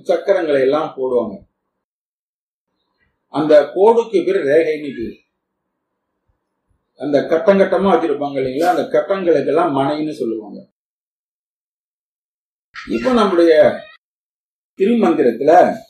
சக்கரங்களை எல்லாம் போடுவாங்க அந்த கோடுக்கு பேர் ரேகைன்னு பேர் அந்த கட்டம் கட்டமா வச்சிருப்பாங்க இல்லைங்களா அந்த கட்டங்களுக்கெல்லாம் மனைன்னு சொல்லுவாங்க இப்போ நம்முடைய திருமந்திரத்துல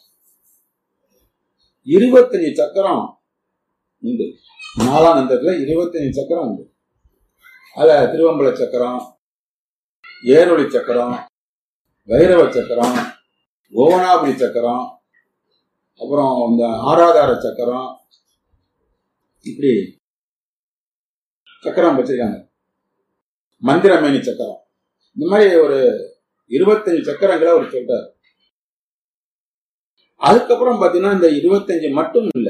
இருபத்தஞ்சு சக்கரம் உண்டு நாலாம் நந்தத்துல இருபத்தஞ்சு சக்கரம் உண்டு அதுல திருவம்பல சக்கரம் ஏரொளி சக்கரம் வைரவ சக்கரம் கோவனாபுரி சக்கரம் அப்புறம் இந்த ஆராதார சக்கரம் இப்படி சக்கரம் வச்சிருக்காங்க மந்திரமேனி சக்கரம் இந்த மாதிரி ஒரு இருபத்தஞ்சு சக்கரங்களை அவர் சொல்றாரு அதுக்கப்புறம் பாத்தீங்கன்னா இந்த இருபத்தஞ்சு மட்டும் இல்ல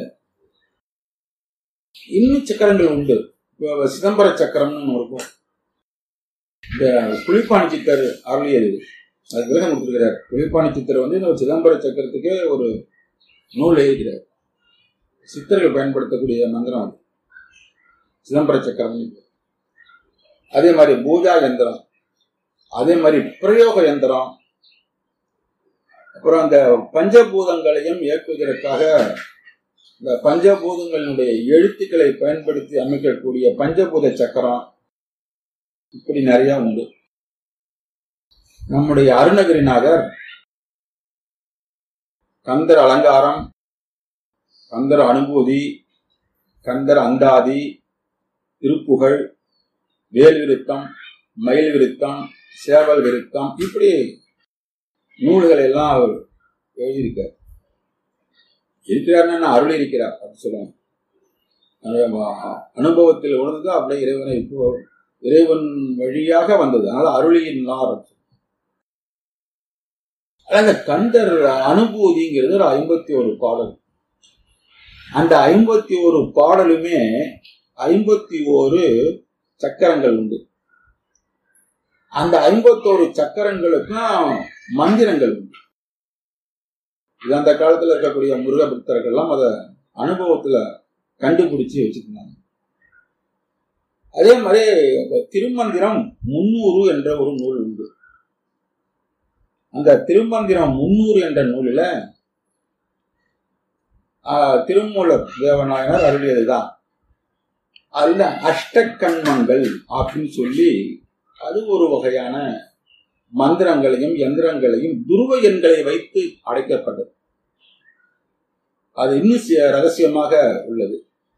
இன்னும் சக்கரங்கள் உண்டு இப்போ சிதம்பர சக்கரம்னு ஒண்ணு இருக்கும் இந்த புலிப்பாணி சித்தர் அருளியது அது விளக்கம் கொடுத்துருக்கிறார் புலிப்பாணி சித்தர் வந்து இந்த சிதம்பர சக்கரத்துக்கே ஒரு நூல் எழுதுகிறார் சித்தர்கள் பயன்படுத்தக்கூடிய மந்திரம் அது சிதம்பர சக்கரம் அதே மாதிரி பூஜா யந்திரம் அதே மாதிரி பிரயோக யந்திரம் அப்புறம் அந்த பஞ்சபூதங்களையும் இயக்குவதற்காக இந்த பஞ்சபூதங்களினுடைய எழுத்துக்களை பயன்படுத்தி அமைக்கக்கூடிய பஞ்சபூத சக்கரம் இப்படி நிறைய உண்டு நம்முடைய அருணகிரிநாதர் கந்தர் அலங்காரம் கந்தர் அனுபூதி கந்தர் அந்தாதி திருப்புகழ் வேல் விருத்தம் மயில் விருத்தம் சேவல் விருத்தம் இப்படி நூல்களை எல்லாம் அவர் எழுதியிருக்கார் இருக்கிறார்னா அருள் இருக்கிறார் அப்படின்னு சொல்லுவாங்க அனுபவத்தில் உணர்ந்து அப்படியே இறைவனை இப்போ இறைவன் வழியாக வந்தது அதனால அருளியின் நார் அந்த கந்தர் அனுபூதிங்கிறது ஒரு ஐம்பத்தி ஒரு பாடல் அந்த ஐம்பத்தி ஒரு பாடலுமே ஐம்பத்தி ஒரு சக்கரங்கள் உண்டு அந்த ஐம்பத்தோரு சக்கரங்களுக்கும் மந்திரங்கள் உண்டு இது அந்த காலத்துல இருக்கக்கூடிய முருக பக்தர்கள்லாம் அத அனுபவத்துல கண்டுபிடிச்சு வச்சிருந்தாங்க அதே மாதிரி திருமந்திரம் முன்னூறு என்ற ஒரு நூல் உண்டு அந்த திருமந்திரம் முன்னூறு என்ற நூலில் திருமூலர் தேவநாயனர் அருளியதுதான் அதுல அஷ்டக்கண்மங்கள் அப்படின்னு சொல்லி அது ஒரு வகையான மந்திரங்களையும் எந்திரங்களையும் துருவ எண்களை வைத்து அடைக்கப்பட்டது அது இன்னும் ரகசியமாக உள்ளது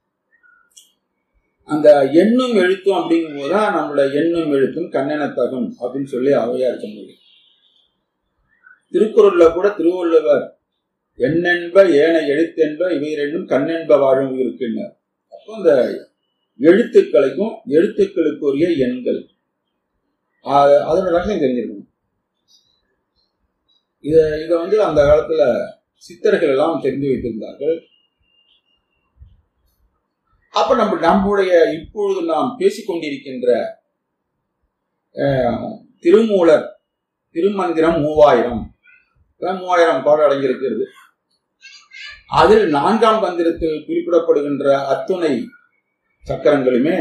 அந்த எண்ணும் எழுத்தும் அப்படிங்கும் போதுதான் நம்மளோட எண்ணும் எழுத்தும் கண்ணெனத்தகும் அப்படின்னு சொல்லி அவையார் சொன்னது திருக்குறள்ல கூட திருவள்ளுவர் எண்ணென்ப ஏன எழுத்தென்ப இவை ரெண்டும் கண்ணென்ப வாழும் இருக்கின்றனர் அப்போ அந்த எழுத்துக்களைக்கும் எழுத்துக்களுக்குரிய எண்கள் அதோட ரகசியம் தெரிஞ்சிருக்கணும் இத இத வந்து அந்த காலத்துல சித்தர்கள் எல்லாம் தெரிந்து வைத்திருந்தார்கள் அப்ப நம்ம நம்முடைய இப்பொழுது நாம் பேசிக்கொண்டிருக்கின்ற திருமூலர் திருமந்திரம் மூவாயிரம் மூவாயிரம் பாடல் அடங்கியிருக்கிறது அதில் நான்காம் மந்திரத்தில் குறிப்பிடப்படுகின்ற அத்துணை சக்கரங்களுமே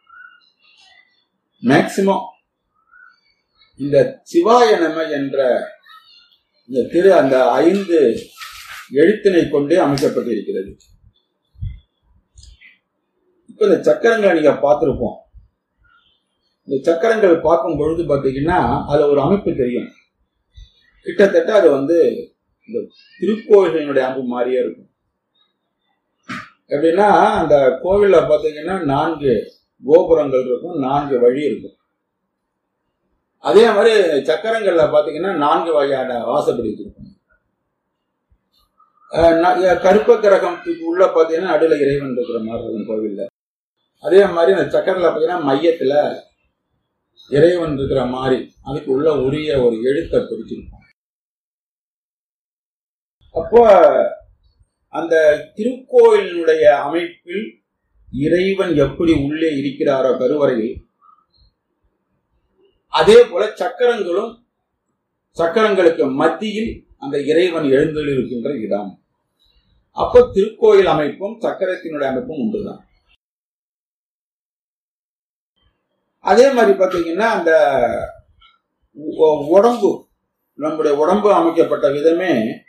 மேக்சிமம் இந்த சிவாய நம என்ற இந்த திரு அந்த ஐந்து எழுத்தினை கொண்டே அமைக்கப்பட்டிருக்கிறது இப்ப இந்த சக்கரங்களை நீங்க பார்த்திருப்போம் இந்த சக்கரங்கள் பார்க்கும் பொழுது பாத்தீங்கன்னா அது ஒரு அமைப்பு தெரியும் கிட்டத்தட்ட அது வந்து இந்த திருக்கோயில்களினுடைய அமைப்பு மாதிரியே இருக்கும் எப்படின்னா அந்த கோவில்ல பாத்தீங்கன்னா நான்கு கோபுரங்கள் இருக்கும் நான்கு வழி இருக்கும் அதே மாதிரி சக்கரங்கள்ல பாத்தீங்கன்னா நான்கு வகையான வாசப்படி வச்சிருக்கும் கருப்ப கிரகத்துக்கு உள்ள பாத்தீங்கன்னா நடுவில் இறைவன் இருக்கிற மாதிரி இருக்கும் கோவில்ல அதே மாதிரி அந்த சக்கரில் பாத்தீங்கன்னா மையத்துல இறைவன் இருக்கிற மாதிரி அதுக்கு உள்ள உரிய ஒரு எழுத்தை பிடிச்சிருக்கும் அப்போ அந்த திருக்கோயிலுடைய அமைப்பில் இறைவன் எப்படி உள்ளே இருக்கிறாரோ கருவறையில் அதே போல சக்கரங்களும் சக்கரங்களுக்கு மத்தியில் அந்த இறைவன் எழுந்தெழுக்கின்ற இடம் அப்போ திருக்கோயில் அமைப்பும் சக்கரத்தினுடைய அமைப்பும் உண்டுதான் அதே மாதிரி பாத்தீங்கன்னா அந்த உடம்பு நம்முடைய உடம்பு அமைக்கப்பட்ட விதமே